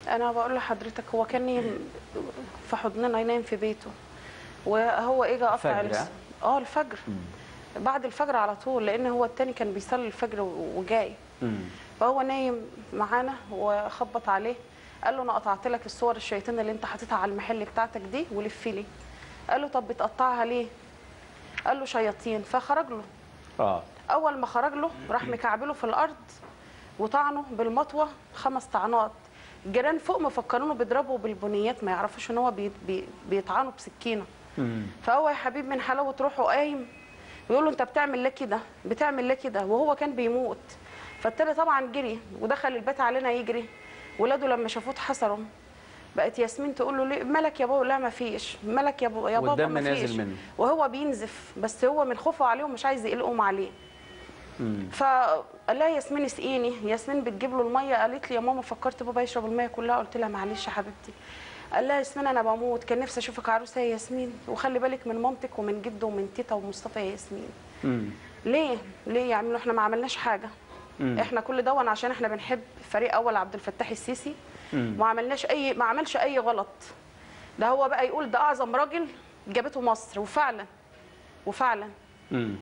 انا بقول لحضرتك هو كان نايم في حضننا نايم في بيته وهو اجى قطع فجر، الس- ها؟ اه الفجر بعد الفجر على طول لان هو التاني كان بيصلي الفجر و- وجاي مم. فهو نايم معانا وخبط عليه قال له انا قطعت لك الصور الشيطان اللي انت حاططها على المحل بتاعتك دي ولف لي قال له طب بتقطعها ليه قال له شياطين فخرج له اه اول ما خرج له راح مكعبله في الارض وطعنه بالمطوه خمس طعنات الجيران فوق مفكرينه بيضربوا بالبنيات ما يعرفوش ان هو بي بي بيطعنه بسكينه مم. فهو يا حبيب من حلاوه روحه قايم بيقول له انت بتعمل ليه كده بتعمل ليه كده وهو كان بيموت فالتاني طبعا جري ودخل البيت علينا يجري ولاده لما شافوه اتحسروا بقت ياسمين تقول له ليه مالك يا بابا لا ما فيش مالك يا بابا يا بابا والدم ما نازل فيش منه. وهو بينزف بس هو من خوفه عليهم مش عايز يقلقهم عليه مم. فقال لها ياسمين اسقيني ياسمين بتجيب له الميه قالت لي يا ماما فكرت بابا يشرب الميه كلها قلت لها معلش يا حبيبتي قال لها ياسمين انا بموت كان نفسي اشوفك عروسه يا ياسمين وخلي بالك من مامتك ومن جده ومن تيتا ومصطفى يا ياسمين مم. ليه ليه يعملوا احنا ما عملناش حاجه مم. احنا كل دون عشان احنا بنحب فريق اول عبد الفتاح السيسي مم. ما عملناش اي ما عملش اي غلط ده هو بقى يقول ده اعظم راجل جابته مصر وفعلا وفعلا مم.